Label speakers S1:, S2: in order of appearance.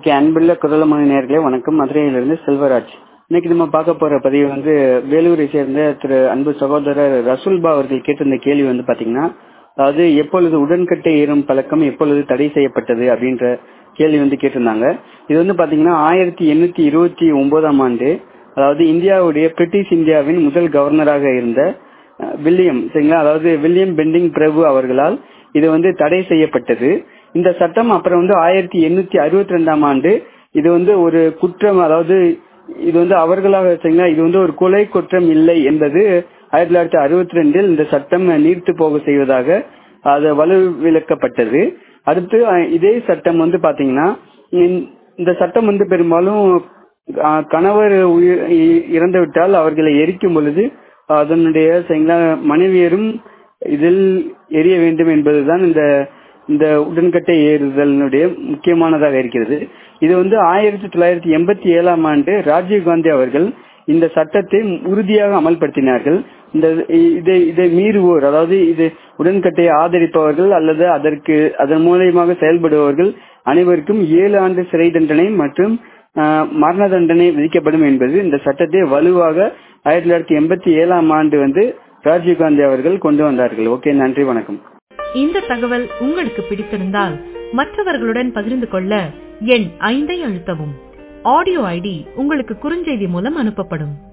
S1: okay அன்புள்ள குரலமணி நேர்களே வணக்கம் மதுரையிலிருந்து செல்வராஜ் இன்னைக்கு நம்ம பார்க்க போற பதிவு வந்து வேலூரை சேர்ந்த திரு அன்பு சகோதரர் ரசூல்பா அவர்கள் கேட்டிருந்த கேள்வி வந்து பாத்தீங்கன்னா அதாவது எப்பொழுது உடன்கட்டை ஏறும் பழக்கம் எப்பொழுது தடை செய்யப்பட்டது அப்படின்ற கேள்வி வந்து கேட்டிருந்தாங்க இது வந்து பாத்தீங்கன்னா ஆயிரத்தி எண்ணூத்தி இருபத்தி ஒன்பதாம் ஆண்டு அதாவது இந்தியாவுடைய பிரிட்டிஷ் இந்தியாவின் முதல் கவர்னராக இருந்த அஹ், வில்லியம் சரிங்களா அதாவது வில்லியம் பெண்டிங் பிரபு அவர்களால் இது வந்து தடை செய்யப்பட்டது இந்த சட்டம் அப்புறம் வந்து ஆயிரத்தி எண்ணூத்தி அறுபத்தி ரெண்டாம் ஆண்டு இது வந்து ஒரு குற்றம் அதாவது இது வந்து அவர்களாக சரிங்களா இது வந்து ஒரு கொலை குற்றம் இல்லை என்பது ஆயிரத்தி தொள்ளாயிரத்தி அறுபத்தி ரெண்டில் இந்த சட்டம் நீர்த்து போக செய்வதாக அது வலுவிழக்கப்பட்டது அடுத்து அஹ், இதே சட்டம் வந்து பாத்தீங்கன்னா இந்த- இந்த சட்டம் வந்து பெரும்பாலும் அஹ், கணவர் உயிர் இ- இறந்து விட்டால் அவர்களை எரிக்கும் பொழுது அதனுடைய சரிங்களா மனைவியரும் இதில் எரிய வேண்டும் என்பதுதான் இந்த இந்த உடன்கட்டை ஏறுதலினுடைய முக்கியமானதாக இருக்கிறது இது வந்து ஆயிரத்தி தொள்ளாயிரத்தி எண்பத்தி ஏழாம் ஆண்டு ராஜீவ் காந்தி அவர்கள் இந்த சட்டத்தை உறுதியாக அமல்படுத்தினார்கள் இந்த இதை இதை மீறுவோர் அதாவது இது உடன்கட்டையை ஆதரிப்பவர்கள் அல்லது அதற்கு அதன் மூலியமாக செயல்படுபவர்கள் அனைவருக்கும் ஏழு ஆண்டு சிறை தண்டனை மற்றும் ஆஹ், மரண தண்டனை விதிக்கப்படும் என்பது இந்த சட்டத்தை வலுவாக ஆயிரத்தி தொள்ளாயிரத்தி எண்பத்தி ஏழாம் ஆண்டு வந்து ராஜீவ் காந்தி அவர்கள் கொண்டு வந்தார்கள் ஓகே நன்றி வணக்கம்
S2: இந்த தகவல் உங்களுக்கு பிடித்திருந்தால் மற்றவர்களுடன் பகிர்ந்து கொள்ள எண் ஐந்தை அழுத்தவும் ஆடியோ ஐடி உங்களுக்கு குறுஞ்செய்தி மூலம் அனுப்பப்படும்